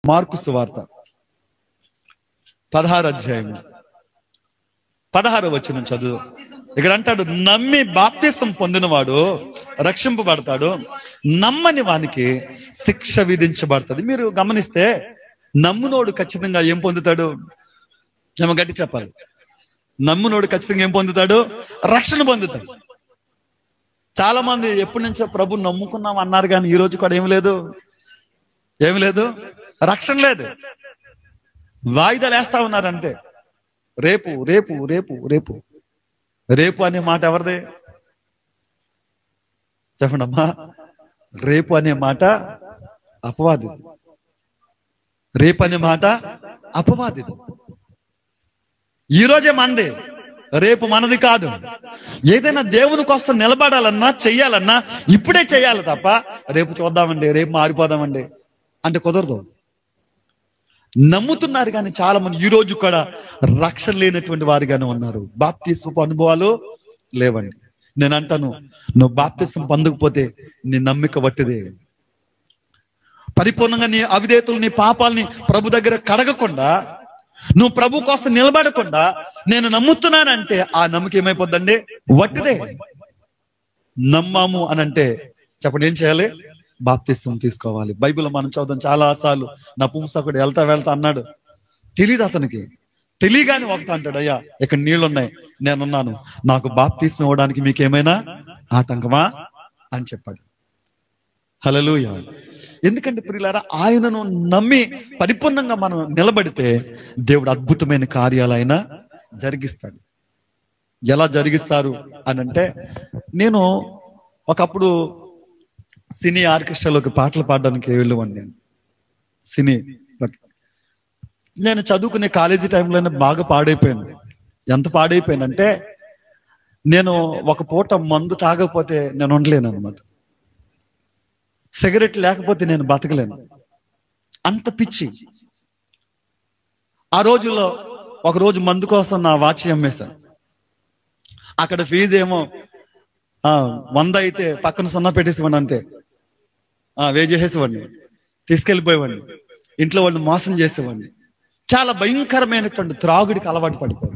Mark సువార్త పదహారు అధ్యాయం పదహారు వచ్చిన చదువు ఇక్కడ అంటాడు నమ్మి బాప్తిసం పొందినవాడు రక్షింపబడతాడు నమ్మని వానికి శిక్ష విధించబడుతుంది మీరు గమనిస్తే నమ్మునోడు ఖచ్చితంగా ఏం పొందుతాడు ఏమో గట్టి చెప్పాలి నమ్మునోడు ఖచ్చితంగా ఏం పొందుతాడు రక్షణ పొందుతాడు చాలా మంది ఎప్పటి నుంచో ప్రభు నమ్ముకున్నాం అన్నారు కానీ ఈ రోజు కూడా ఏం లేదు ఏమి లేదు రక్షణ లేదు వాయిదాలు వేస్తా ఉన్నారంటే రేపు రేపు రేపు రేపు రేపు అనే మాట ఎవరిది చెప్పండి అమ్మా రేపు అనే మాట అపవాదిది రేపు అనే మాట అపవాదిది ఈ రోజే మంది రేపు మనది కాదు ఏదైనా దేవుని కోసం నిలబడాలన్నా చెయ్యాలన్నా ఇప్పుడే చెయ్యాలి తప్ప రేపు చూద్దామండి రేపు మారిపోదామండి అంటే కుదరదు నమ్ముతున్నారు కానీ చాలా మంది ఈ రోజు కూడా రక్షణ లేనటువంటి వారిగానే ఉన్నారు బాప్తిస్మపు అనుభవాలు లేవండి నేను అంటాను నువ్వు బాప్తిస్మ పొందకపోతే నీ నమ్మిక వట్టిదే పరిపూర్ణంగా నీ అవిధేతులు నీ పాపాలని ప్రభు దగ్గర కడగకుండా నువ్వు ప్రభు కోసం నిలబడకుండా నేను నమ్ముతున్నానంటే ఆ నమ్మకం ఏమైపోద్దండి వట్టిదే నమ్మాము అని అంటే చెప్పండి ఏం చేయాలి బాప్తిస్తం తీసుకోవాలి బైబిల్ మనం చదువుతాం చాలా సార్లు నపుంసకుడు వెళ్తా వెళ్తా అన్నాడు తెలియదు అతనికి తెలియగానే ఒకటి అంటాడు అయ్యా ఇక్కడ నీళ్లున్నాయి నేనున్నాను నాకు బాప్తిస్తం ఇవ్వడానికి మీకు ఏమైనా ఆటంకమా అని చెప్పాడు హలలుయ ఎందుకంటే ప్రియులారా ఆయనను నమ్మి పరిపూర్ణంగా మనం నిలబడితే దేవుడు అద్భుతమైన కార్యాలు ఆయన జరిగిస్తాడు ఎలా జరిగిస్తారు అని అంటే నేను ఒకప్పుడు సినీ ఆర్కెస్ట్రాలోకి పాటలు పాడడానికి వెళ్ళేవాడిని నేను సినీ నేను చదువుకునే కాలేజీ టైంలోనే బాగా పాడైపోయాను ఎంత పాడైపోయానంటే నేను ఒక పూట మందు తాగకపోతే నేను ఉండలేను అనమాట సిగరెట్ లేకపోతే నేను బతకలేను అంత పిచ్చి ఆ రోజుల్లో ఒక రోజు మందు కోసం నా వాచ్ అమ్మేశాను అక్కడ ఫీజు ఏమో ఆ వంద అయితే పక్కన సున్నా పెట్టేసేవాడిని అంతే ఆ వే చేసేసేవాడిని తీసుకెళ్ళిపోయేవాడిని ఇంట్లో వాళ్ళు మోసం చేసేవాడిని చాలా భయంకరమైనటువంటి త్రాగుడికి అలవాటు పడిపోయాడు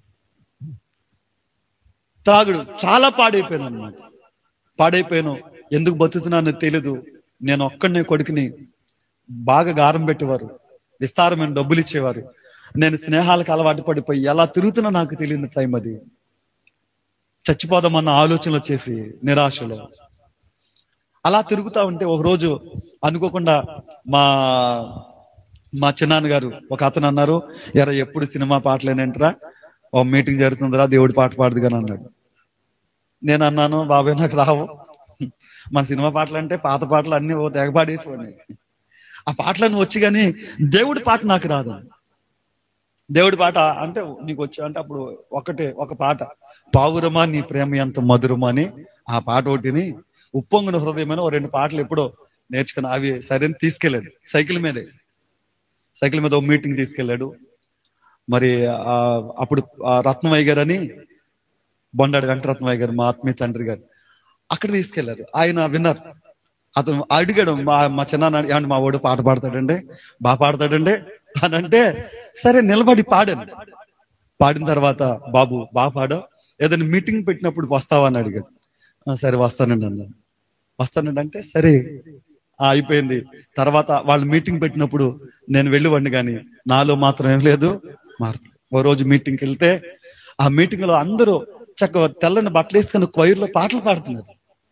త్రాగుడు చాలా పాడైపోయాను అనమాట పాడైపోయాను ఎందుకు బతుకుతున్నానో తెలీదు నేను ఒక్కడనే కొడుకుని బాగా గారం పెట్టేవారు విస్తారమైన డబ్బులు ఇచ్చేవారు నేను స్నేహాలకు అలవాటు పడిపోయి ఎలా తిరుగుతున్నా నాకు తెలియని టైం అది చచ్చిపోదామన్న ఆలోచన వచ్చేసి నిరాశలో అలా తిరుగుతా ఉంటే ఒక రోజు అనుకోకుండా మా మా చిన్నాన్న గారు ఒక అతను అన్నారు ఎరా ఎప్పుడు సినిమా పాటలేనంటరా ఓ మీటింగ్ జరుగుతుందిరా దేవుడి పాట పాడదు కానీ అన్నాడు నేను అన్నాను బాబాయ్ నాకు రావు మన సినిమా పాటలు అంటే పాత పాటలు అన్ని ఓ తెగ పాడేసేవాడిని ఆ పాటలను వచ్చి కానీ దేవుడి పాట నాకు రాదు దేవుడి పాట అంటే నీకు వచ్చి అంటే అప్పుడు ఒకటే ఒక పాట పావురమా నీ ప్రేమ ఎంత మధురమా అని ఆ పాట ఒకటిని ఉప్పొంగున హృదయమైన ఓ రెండు పాటలు ఎప్పుడో నేర్చుకుని అవి సరే తీసుకెళ్ళాడు సైకిల్ మీదే సైకిల్ మీద ఓ మీటింగ్ తీసుకెళ్ళాడు మరి ఆ అప్పుడు ఆ రత్నమయ్య గారు అని బొండాడు వెంకటరత్నమయ్య గారు మా ఆత్మీయ తండ్రి గారు అక్కడ తీసుకెళ్లారు ఆయన విన్నారు అతను అడిగాడు మా మా చిన్న ఏమంటే మా వాడు పాట పాడతాడండి బాగా పాడతాడండి అని అంటే సరే నిలబడి పాడాను పాడిన తర్వాత బాబు బాగా పాడా ఏదైనా మీటింగ్ పెట్టినప్పుడు వస్తావా అని అడిగాడు "ఆ, సరే వస్తానండి అన్నాను వస్తానండి అంటే సరే ఆ, అయిపోయింది తర్వాత వాళ్ళు మీటింగ్ పెట్టినప్పుడు నేను వెళ్ళివ్వండి కానీ నాలో మాత్రం ఏం లేదు మార్పు ఓ రోజు మీటింగ్కి వెళ్తే ఆ మీటింగ్ లో అందరూ చక్కగా తెల్లని బట్టలు వేసుకుని కొయిర్లో పాటలు పాడుతున్నారు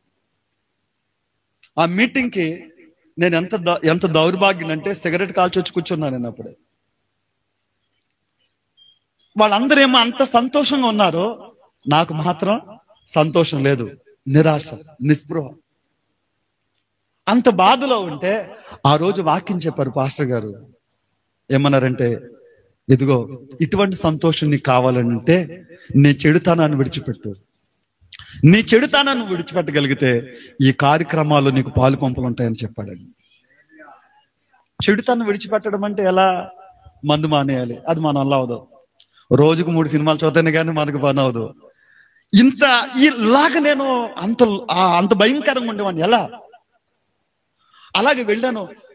ఆ మీటింగ్ కి నేను ఎంత ద- ఎంత దౌర్భాగ్యం అంటే సిగరెట్ కాల్చి వచ్చి కూర్చున్నాను నేను అప్పుడే వాళ్ళందరూ ఏమో అంత సంతోషంగా ఉన్నారో నాకు మాత్రం సంతోషం లేదు నిరాశ నిస్పృహ అంత బాధలో ఉంటే ఆ రోజు వాక్యం చెప్పారు పాస్టర్ గారు ఏమన్నారంటే ఇదిగో ఇటువంటి సంతోషం నీకు కావాలంటే నీ చెడుతనాన్ని విడిచిపెట్టు నీ చెడుతనాన్ని విడిచిపెట్టగలిగితే ఈ కార్యక్రమాల్లో నీకు పాలు పంపులు ఉంటాయని చెప్పాడండి చెడుతనం విడిచిపెట్టడం అంటే ఎలా మందు మానేయాలి అది మన వల్ల అవదు రోజుకు మూడు సినిమాలు చూద్దాను కానీ మనకు పని అవదు ఇంత ఇలాగ నేను అంత ఆ అంత భయంకరంగా ఉండేవాడిని ఎలా అలాగే వెళ్ళాను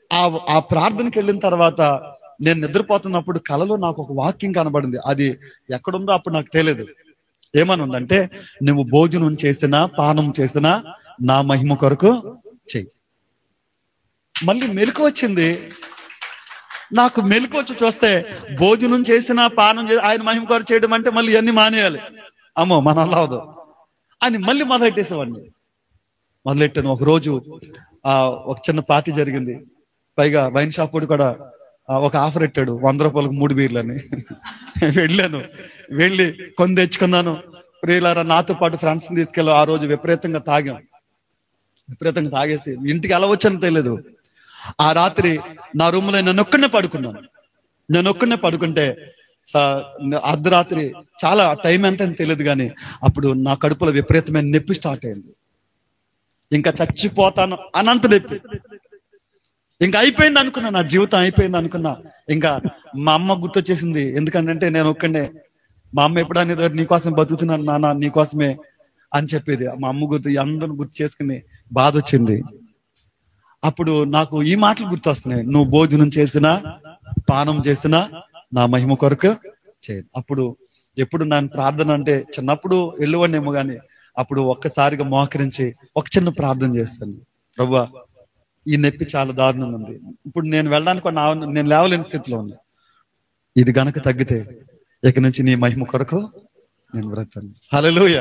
ఆ ఆ ప్రార్థనకి వెళ్ళిన తర్వాత నేను నిద్రపోతున్నప్పుడు కలలో నాకు ఒక వాక్యం కనబడింది అది ఎక్కడుందో అప్పుడు నాకు తెలియదు ఏమని ఉందంటే నువ్వు భోజనం చేసినా పానం చేసినా నా మహిమ కొరకు చెయ్యి మళ్ళీ మెలకు వచ్చింది నాకు మెలకు వచ్చి చూస్తే భోజనం చేసినా పానం చేసి ఆయన మహిమ కొరకు చేయడం అంటే మళ్ళీ ఇవన్నీ మానేయాలి అమ్మో మన వల్ల అవదు అని మళ్ళీ మొదలెట్టేసేవాడిని మొదలెట్టాను ఒక రోజు ఆ ఒక చిన్న పార్టీ జరిగింది పైగా వైన్ షాప్ వాడు కూడా ఆ, ఒక ఆఫర్ పెట్టాడు వంద రూపాయలకు మూడు బీర్లని వెళ్ళాను వెళ్ళి కొని తెచ్చుకున్నాను ప్రియులారా నాతో పాటు ఫ్రెండ్స్ తీసుకెళ్ళి ఆ రోజు విపరీతంగా తాగాం విపరీతంగా తాగేసి ఇంటికి ఎలా వచ్చానో తెలియదు ఆ రాత్రి నా రూమ్ లో నేను ఒక్కనే పడుకున్నాను నేను ఒక్కనే పడుకుంటే స- అర్ధరాత్రి చాలా టైం ఎంత అని తెలియదు కానీ అప్పుడు నా కడుపులో విపరీతమైన నొప్పి స్టార్ట్ అయింది ఇంకా చచ్చిపోతాను అనంత నొప్పి ఇంకా అయిపోయింది అనుకున్నా నా జీవితం అయిపోయింది అనుకున్నా ఇంకా మా అమ్మ గుర్తొచ్చేసింది ఎందుకంటే నేను ఒక్కడే మా అమ్మ ఎప్పుడు అనేది నీకోసం బతుకుతున్నాను నాన్న నీకోసమే అని చెప్పేది మా అమ్మ గుర్తు అందరూ గుర్తు చేసుకుని బాధ వచ్చింది అప్పుడు నాకు ఈ మాటలు గుర్తొస్తున్నాయి నువ్వు భోజనం చేసినా పానం చేసినా నా మహిమ కొరకు చేయదు అప్పుడు ఎప్పుడు నేను ప్రార్థన అంటే చిన్నప్పుడు వెళ్ళువనేమో గాని అప్పుడు ఒక్కసారిగా మోకరించి ఒక చిన్న ప్రార్థన చేస్తాను ప్రభా ఈ నొప్పి చాలా దారుణంగా ఉంది ఇప్పుడు నేను వెళ్ళడానికి కూడా నా- నేను లేవలేని స్థితిలో ఉన్నా ఇది గనక తగ్గితే ఇక నుంచి నీ మహిమ కొరకు నేను బ్రతాను హలోయ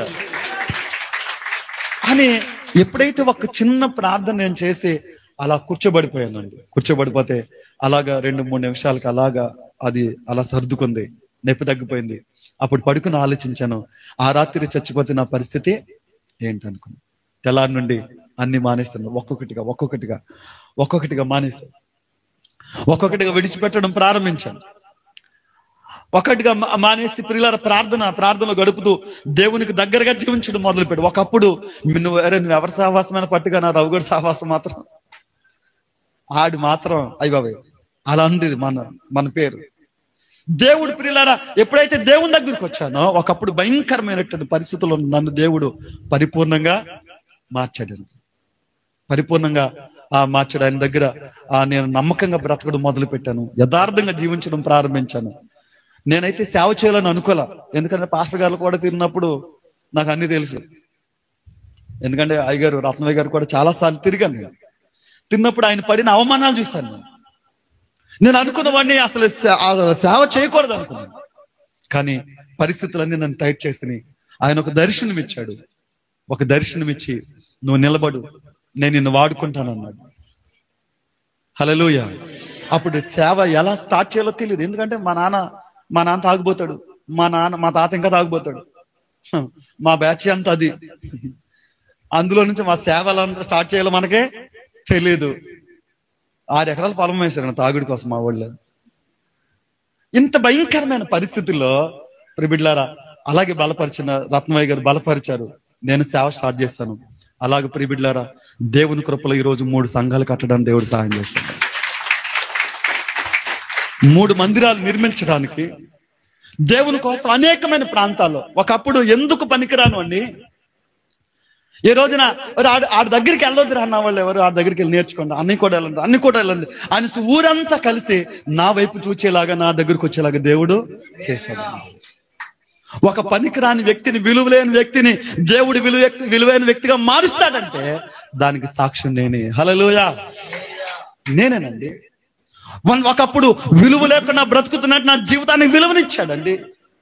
అని ఎప్పుడైతే ఒక చిన్న ప్రార్థన నేను చేసి అలా కూర్చోబడిపోయానండి కూర్చోబడిపోతే అలాగా రెండు మూడు నిమిషాలకి అలాగా అది అలా సర్దుకుంది నొప్పి తగ్గిపోయింది అప్పుడు పడుకుని ఆలోచించాను ఆ రాత్రి చచ్చిపోతే నా పరిస్థితి ఏంటనుకున్నా తెల్లారి నుండి అన్ని మానేస్తాను ఒక్కొక్కటిగా ఒక్కొక్కటిగా ఒక్కొక్కటిగా మానేస్తాను ఒక్కొక్కటిగా విడిచిపెట్టడం ప్రారంభించాను ఒకటిగా మా- మానేసి ప్రియులార ప్రార్థన ప్రార్థన గడుపుతూ దేవునికి దగ్గరగా జీవించడం మొదలుపెట్టు ఒకప్పుడు నువ్వు అరే నువ్వు ఎవరి సహవాసమైన పట్టుగా నా రవుగడు సహవాసం మాత్రం ఆడు మాత్రం అయ్యి బాబాయ్ అలా ఉండేది మన మన పేరు దేవుడు ప్రియులారా ఎప్పుడైతే దేవుని దగ్గరికి వచ్చానో ఒకప్పుడు భయంకరమైనటువంటి పరిస్థితుల్లో నన్ను దేవుడు పరిపూర్ణంగా మార్చాడు పరిపూర్ణంగా ఆ మార్చాడు ఆయన దగ్గర ఆ నేను నమ్మకంగా బ్రతకడం మొదలు పెట్టాను యథార్థంగా జీవించడం ప్రారంభించాను నేనైతే సేవ చేయాలని అనుకోలే ఎందుకంటే పాస్టర్ గారు కూడా తిరిగినప్పుడు నాకు అన్ని తెలుసు ఎందుకంటే అయ్యగారు రత్నయ్య గారు కూడా చాలా సార్లు తిరిగాను నేను తిన్నప్పుడు ఆయన పడిన అవమానాలు చూశాను నేను నేను అనుకున్న వాడిని అసలు సే- ఆ సేవ చేయకూడదు అనుకున్నాను కానీ పరిస్థితులన్నీ నన్ను టైట్ చేసినాయి ఆయన ఒక దర్శనం ఇచ్చాడు ఒక దర్శనం ఇచ్చి నువ్వు నిలబడు నేను నిన్ను వాడుకుంటాను అన్నాడు హలలుయ అప్పుడు సేవ ఎలా స్టార్ట్ చేయాలో తెలియదు ఎందుకంటే మా నాన్న మా నాన్న తాగుపోతాడు మా నాన్న మా తాత ఇంకా తాగుపోతాడు హ, మా బ్యాచ్ అంతా అది అందులో నుంచి మా సేవలు అంతా స్టార్ట్ చేయాలో మనకే తెలియదు ఆరు ఎకరాల పొలం వేశారు తాగుడి కోసం మా వాళ్ళు ఇంత భయంకరమైన పరిస్థితుల్లో ప్రిబిడ్లారా అలాగే బలపరిచిన రత్నమయ్య గారు బలపరిచారు నేను సేవ స్టార్ట్ చేస్తాను అలాగే ప్రిబిడ్లారా దేవుని కృపలో ఈ రోజు మూడు సంఘాలు కట్టడానికి దేవుడు సహాయం చేస్తాడు మూడు మందిరాలు నిర్మించడానికి దేవుని కోసం అనేకమైన ప్రాంతాల్లో ఒకప్పుడు ఎందుకు పనికిరాను అండి ఈ రోజున "ఒరే, ఆడ ఆడ దగ్గరికి వెళ్ళొద్దు అన్న వాళ్ళు ఎవరు ఆడ దగ్గరికి వెళ్ళి నేర్చుకోండి అన్ని కూడా వెళ్ళండి అన్ని కూడా వెళ్ళండి అని ఊరంతా కలిసి నా వైపు చూచేలాగా నా దగ్గరకు వచ్చేలాగా దేవుడు చేశాడు ఒక పనికిరాని వ్యక్తిని విలువలేని వ్యక్తిని దేవుడు విలువ విలువైన వ్యక్తిగా మారుస్తాడంటే దానికి సాక్ష్యం నేనే హలలోయ నేనేనండి వన్- ఒకప్పుడు విలువ లేకుండా బ్రతుకుతున్నట్టు నా జీవితానికి విలువనిచ్చాడండి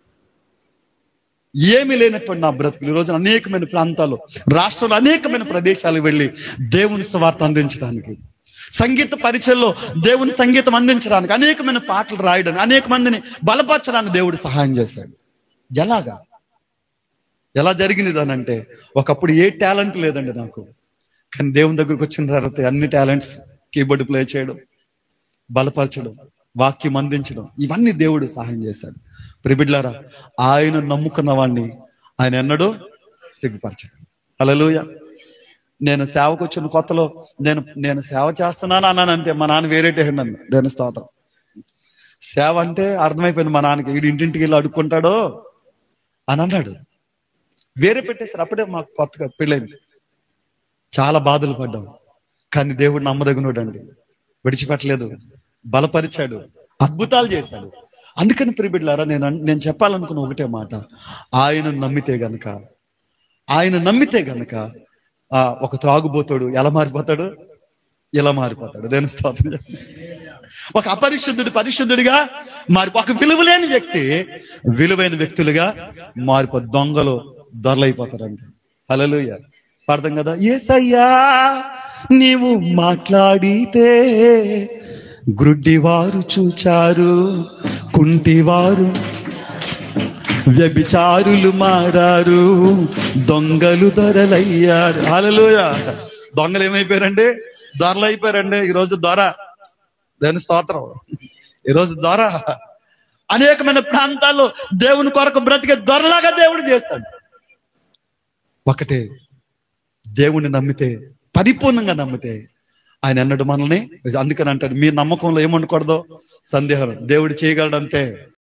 ఏమీ లేనటువంటి నా బ్రతుకులు ఈ రోజున అనేకమైన ప్రాంతాలు రాష్ట్రంలో అనేకమైన ప్రదేశాలు వెళ్ళి దేవుని స్వార్థ అందించడానికి సంగీత పరిచయంలో దేవుని సంగీతం అందించడానికి అనేకమైన పాటలు రాయడానికి అనేక మందిని బలపరచడానికి దేవుడు సహాయం చేశాడు ఎలాగా ఎలా జరిగినది అని అంటే ఒకప్పుడు ఏ టాలెంట్ లేదండి నాకు కానీ దేవుని దగ్గరకు వచ్చిన తర్వాత అన్ని టాలెంట్స్ కీబోర్డ్ ప్లే చేయడం బలపరచడం వాక్యం అందించడం ఇవన్నీ దేవుడు సహాయం చేశాడు ప్రిబిడ్లారా ఆయన నమ్ముకున్న వాడిని ఆయన ఎన్నడూ సిగ్గుపరచడు హల్లెలూయా నేను సేవకు వచ్చిన కొత్తలో నేను నేను సేవ చేస్తున్నాను అన్నాను అంతే మా నాన్న వేరేటే నన్ను నేను స్తోత్రం సేవ అంటే అర్థమైపోయింది మా నాన్నకి వీడు ఇంటింటికి వెళ్ళి అడుక్కుంటాడో అని అన్నాడు వేరే పెట్టేసారు అప్పుడే మాకు కొత్తగా పెళ్ళైంది చాలా బాధలు పడ్డాం కానీ దేవుడు నమ్మదగినోడు అండి విడిచిపెట్టలేదు బలపరిచాడు అద్భుతాలు చేశాడు అందుకని ప్రిబిడ్లారా నేను అన్- నేను చెప్పాలనుకున్న ఒకటే మాట ఆయన నమ్మితే గనక ఆయన నమ్మితే గనక ఆ ఒక త్రాగుబోతాడు ఎలా మారిపోతాడు ఇలా మారిపోతాడు దేని స్తోత్రం చెప్పండి. ఒక అపరిశుద్ధుడు పరిశుద్ధుడిగా మారి ఒక విలువలేని వ్యక్తి విలువైన వ్యక్తులుగా మారిపో దొంగలు దొరలైపోతారు అంతే హల్లెలూయా పాడతాం కదా ఏసయ్యా నీవు మాట్లాడితే గ్రుడ్డివారు చూచారు కుంటివారు వ్యభిచారులు మారారు దొంగలు దొరలయ్యారు హల్లెలూయా దొంగలు ఏమైపోయారండి దొరలు అయిపోయారండి ఈరోజు దొర దేని స్తోత్రం ఈరోజు దొర అనేకమైన ప్రాంతాల్లో దేవుని కొరకు బ్రతికే దొరలాగా దేవుడు చేస్తాడు ఒకటే దేవుణ్ణి నమ్మితే పరిపూర్ణంగా నమ్మితే ఆయన అన్నాడు మనల్ని అందుకని అంటాడు మీ నమ్మకంలో ఏమనకూడదు సందేహం దేవుడు చేయగలడంతే